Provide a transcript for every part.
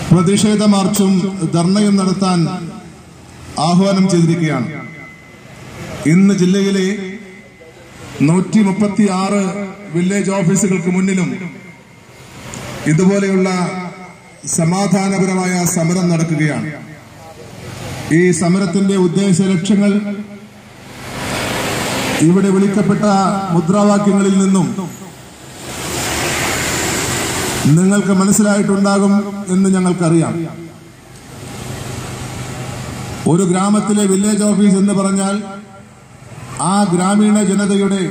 പ്രതിഷേധ മാർച്ചും ധർണയും നടത്താൻ ആഹ്വാനം ചെയ്തിരിക്കുകയാണ് ഇന്ന് ജില്ലയിലെ നൂറ്റി മുപ്പത്തി ആറ് വില്ലേജ് ഓഫീസുകൾക്ക് മുന്നിലും ഇതുപോലെയുള്ള സമാധാനപരമായ സമരം നടക്കുകയാണ് ഈ സമരത്തിന്റെ ഉദ്ദേശ ലക്ഷ്യങ്ങൾ ഇവിടെ വിളിക്കപ്പെട്ട മുദ്രാവാക്യങ്ങളിൽ നിന്നും നിങ്ങൾക്ക് മനസ്സിലായിട്ടുണ്ടാകും എന്ന് ഞങ്ങൾക്കറിയാം ഒരു ഗ്രാമത്തിലെ വില്ലേജ് ഓഫീസ് എന്ന് പറഞ്ഞാൽ ആ ഗ്രാമീണ ജനതയുടെ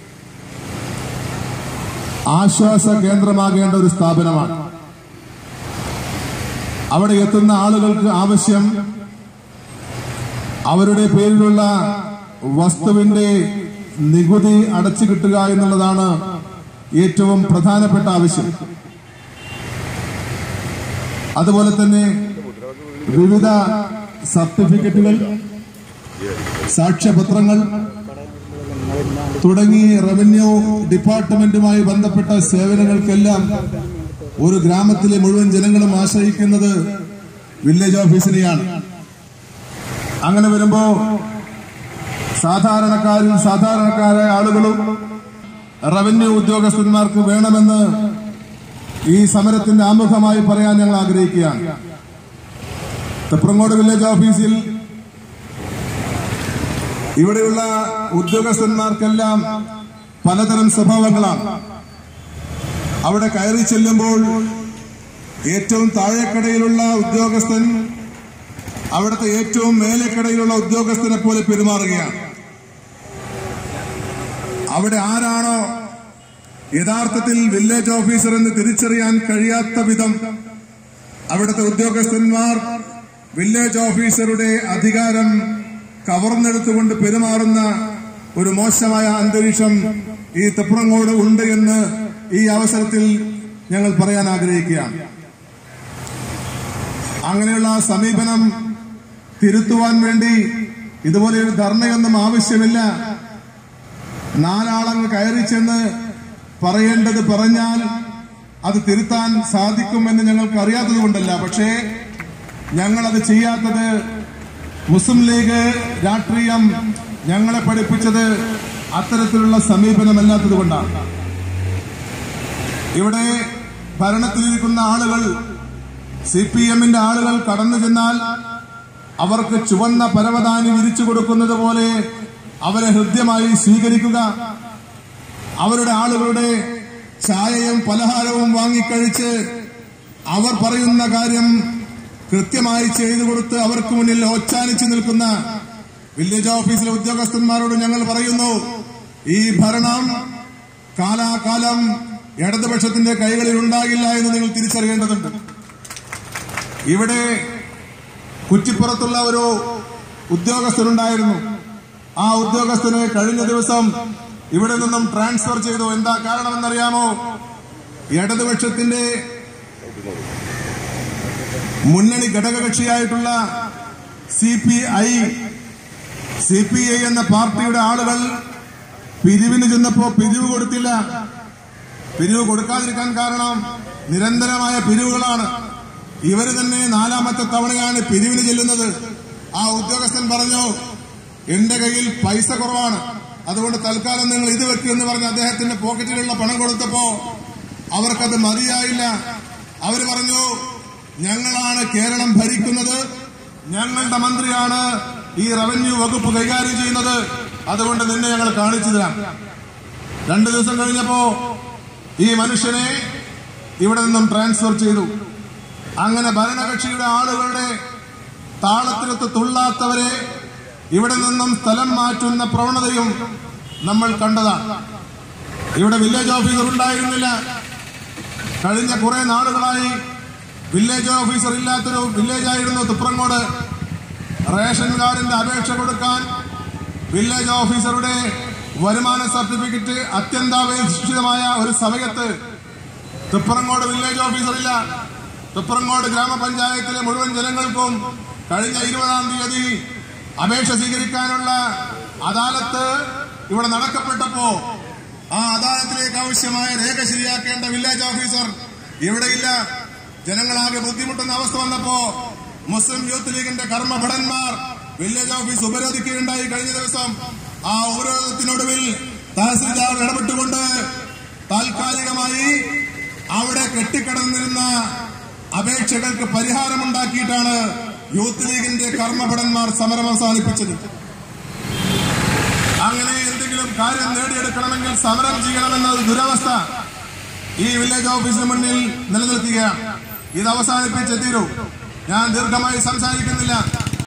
ആശ്വാസ കേന്ദ്രമാകേണ്ട ഒരു സ്ഥാപനമാണ് അവിടെ എത്തുന്ന ആളുകൾക്ക് ആവശ്യം അവരുടെ പേരിലുള്ള വസ്തുവിന്റെ നികുതി അടച്ചു കിട്ടുക എന്നുള്ളതാണ് ഏറ്റവും പ്രധാനപ്പെട്ട ആവശ്യം അതുപോലെ തന്നെ വിവിധ സർട്ടിഫിക്കറ്റുകൾ സാക്ഷ്യപത്രങ്ങൾ തുടങ്ങി റവന്യൂ ഡിപ്പാർട്ട്മെന്റുമായി ബന്ധപ്പെട്ട സേവനങ്ങൾക്കെല്ലാം ഒരു ഗ്രാമത്തിലെ മുഴുവൻ ജനങ്ങളും ആശ്രയിക്കുന്നത് വില്ലേജ് ഓഫീസിനെയാണ് അങ്ങനെ വരുമ്പോ സാധാരണക്കാരിൽ സാധാരണക്കാരായ ആളുകളും റവന്യൂ ഉദ്യോഗസ്ഥന്മാർക്ക് വേണമെന്ന് ഈ സമരത്തിന്റെ ആമുഖമായി പറയാൻ ഞങ്ങൾ ആഗ്രഹിക്കുകയാണ് തെപ്രങ്ങോട് വില്ലേജ് ഓഫീസിൽ ഇവിടെയുള്ള ഉദ്യോഗസ്ഥന്മാർക്കെല്ലാം പലതരം സ്വഭാവങ്ങളാണ് അവിടെ കയറി ചെല്ലുമ്പോൾ ഏറ്റവും താഴെക്കടയിലുള്ള ഉദ്യോഗസ്ഥൻ അവിടുത്തെ ഏറ്റവും മേലെക്കടയിലുള്ള ഉദ്യോഗസ്ഥനെ പോലെ പെരുമാറുകയാണ് അവിടെ ആരാണോ യഥാർത്ഥത്തിൽ വില്ലേജ് ഓഫീസർ എന്ന് തിരിച്ചറിയാൻ കഴിയാത്ത വിധം അവിടുത്തെ ഉദ്യോഗസ്ഥന്മാർ വില്ലേജ് ഓഫീസറുടെ അധികാരം കവർന്നെടുത്തുകൊണ്ട് പെരുമാറുന്ന ഒരു മോശമായ അന്തരീക്ഷം ഈ തെപ്പുറങ്ങോട് ഉണ്ട് എന്ന് ഈ അവസരത്തിൽ ഞങ്ങൾ പറയാൻ ആഗ്രഹിക്കുകയാണ് അങ്ങനെയുള്ള സമീപനം തിരുത്തുവാൻ വേണ്ടി ഇതുപോലെ ഒരു ധർണയൊന്നും ആവശ്യമില്ല നാലാളങ്ങ് കയറി ചെന്ന് പറയേണ്ടത് പറഞ്ഞാൽ അത് തിരുത്താൻ സാധിക്കുമെന്ന് ഞങ്ങൾക്ക് അറിയാത്തത് കൊണ്ടല്ല പക്ഷേ ഞങ്ങളത് ചെയ്യാത്തത് മുസ്ലിം ലീഗ് രാഷ്ട്രീയം ഞങ്ങളെ പഠിപ്പിച്ചത് അത്തരത്തിലുള്ള സമീപനമല്ലാത്തത് കൊണ്ടാണ് ഇവിടെ ഭരണത്തിലിരിക്കുന്ന ആളുകൾ സി പി എമ്മിന്റെ ആളുകൾ കടന്നു ചെന്നാൽ അവർക്ക് ചുവന്ന പരവതാനി വിരിച്ചു കൊടുക്കുന്നത് പോലെ അവരെ ഹൃദ്യമായി സ്വീകരിക്കുക അവരുടെ ആളുകളുടെ ചായയും പലഹാരവും വാങ്ങിക്കഴിച്ച് അവർ പറയുന്ന കാര്യം കൃത്യമായി ചെയ്തു കൊടുത്ത് അവർക്ക് മുന്നിൽ ഓച്ചാനിച്ചു നിൽക്കുന്ന വില്ലേജ് ഓഫീസിലെ ഉദ്യോഗസ്ഥന്മാരോട് ഞങ്ങൾ പറയുന്നു ഈ ഭരണം കാലാകാലം ഇടതുപക്ഷത്തിന്റെ കൈകളിൽ ഉണ്ടാകില്ല എന്ന് നിങ്ങൾ തിരിച്ചറിയേണ്ടതുണ്ട് ഇവിടെ കുറ്റിപ്പുറത്തുള്ള ഒരു ഉദ്യോഗസ്ഥനുണ്ടായിരുന്നു ആ ഉദ്യോഗസ്ഥനെ കഴിഞ്ഞ ദിവസം ഇവിടെ നിന്നും ട്രാൻസ്ഫർ ചെയ്തു എന്താ കാരണമെന്നറിയാമോ ഇടതുപക്ഷത്തിന്റെ മുന്നണി ഘടകകക്ഷിയായിട്ടുള്ള C P I C P I എന്ന പാർട്ടിയുടെ ആളുകൾ പിരിവിന് ചെന്നപ്പോ പിരിവ് കൊടുത്തില്ല പിരിവ് കൊടുക്കാതിരിക്കാൻ കാരണം നിരന്തരമായ പിരിവുകളാണ് ഇവര് തന്നെ നാലാമത്തെ തവണയാണ് പിരിവിന് ചെല്ലുന്നത് ആ ഉദ്യോഗസ്ഥൻ പറഞ്ഞു എന്റെ കയ്യിൽ പൈസ കുറവാണ് അതുകൊണ്ട് തൽക്കാലം നിങ്ങൾ ഇത് വെക്കുമെന്ന് പറഞ്ഞ് അദ്ദേഹത്തിന്റെ പോക്കറ്റിലുള്ള പണം കൊടുത്തപ്പോ അവർക്കത് മതിയായില്ല അവര് പറഞ്ഞു ഞങ്ങളാണ് കേരളം ഭരിക്കുന്നത് ഞങ്ങളുടെ മന്ത്രിയാണ് ഈ റവന്യൂ വകുപ്പ് കൈകാര്യം ചെയ്യുന്നത് അതുകൊണ്ട് നിന്നെ ഞങ്ങൾ കാണിച്ചു തരാം രണ്ടു ദിവസം കഴിഞ്ഞപ്പോ ഈ മനുഷ്യനെ ഇവിടെ നിന്നും ട്രാൻസ്ഫർ ചെയ്തു അങ്ങനെ ഭരണകക്ഷിയുടെ ആളുകളുടെ താളത്തിനൊത്ത് തുള്ളാത്തവരെ ഇവിടെ നിന്നും സ്ഥലം മാറ്റുന്ന പ്രവണതയും നമ്മൾ കണ്ടതാണ് ഇവിടെ വില്ലേജ് ഓഫീസർ ഉണ്ടായിരുന്നില്ല കഴിഞ്ഞ കുറെ നാളുകളായി വില്ലേജ് ഓഫീസർ ഇല്ലാത്തൊരു വില്ലേജായിരുന്നു തുപ്രങ്ങോട് റേഷൻ കാർഡിന്റെ അപേക്ഷ കൊടുക്കാൻ വില്ലേജ് ഓഫീസറുടെ വരുമാന സർട്ടിഫിക്കറ്റ് അത്യന്താപേക്ഷിതമായ ഒരു സമയത്ത് തുപ്രങ്ങോട് വില്ലേജ് ഓഫീസറില്ല തുപ്രങ്ങോട് ഗ്രാമപഞ്ചായത്തിലെ മുഴുവൻ ജനങ്ങൾക്കും കഴിഞ്ഞ ഇരുപതാം തീയതി അപേക്ഷ സ്വീകരിക്കാനുള്ള അദാലത്ത് ഇവിടെ നടക്കപ്പെട്ടപ്പോ ആ അദാലത്തിലേക്ക് ആവശ്യമായ രേഖ ശരിയാക്കേണ്ട വില്ലേജ് ഓഫീസർ ഇവിടെയില്ല ജനങ്ങളാകെ ബുദ്ധിമുട്ടുന്ന അവസ്ഥ വന്നപ്പോ മുസ്ലിം യൂത്ത് ലീഗിന്റെ കർമ്മഭടന്മാർ വില്ലേജ് ഓഫീസ് ഉപരോധിക്കുകയുണ്ടായി കഴിഞ്ഞ ദിവസം ആ ഉപരോധത്തിനൊടുവിൽ തഹസിൽദാർ ഇടപെട്ടുകൊണ്ട് താൽക്കാലികമായി അവിടെ കെട്ടിക്കിടന്നിരുന്ന അപേക്ഷകൾക്ക് പരിഹാരമുണ്ടാക്കിയിട്ടാണ് യൂത്ത് ലീഗിന്റെ കർമ്മഭടന്മാർ സമരം അവസാനിപ്പിച്ചത് അങ്ങനെ എന്തെങ്കിലും കാര്യം നേടിയെടുക്കണമെങ്കിൽ സമരം ചെയ്യണമെന്ന ഒരു ദുരവസ്ഥ ഈ വില്ലേജ് ഓഫീസിന് മുന്നിൽ നിലനിൽക്കുകയാണ് ഇത് അവസാനിപ്പിച്ചേ തീരൂ ഞാൻ ദീർഘമായി സംസാരിക്കുന്നില്ല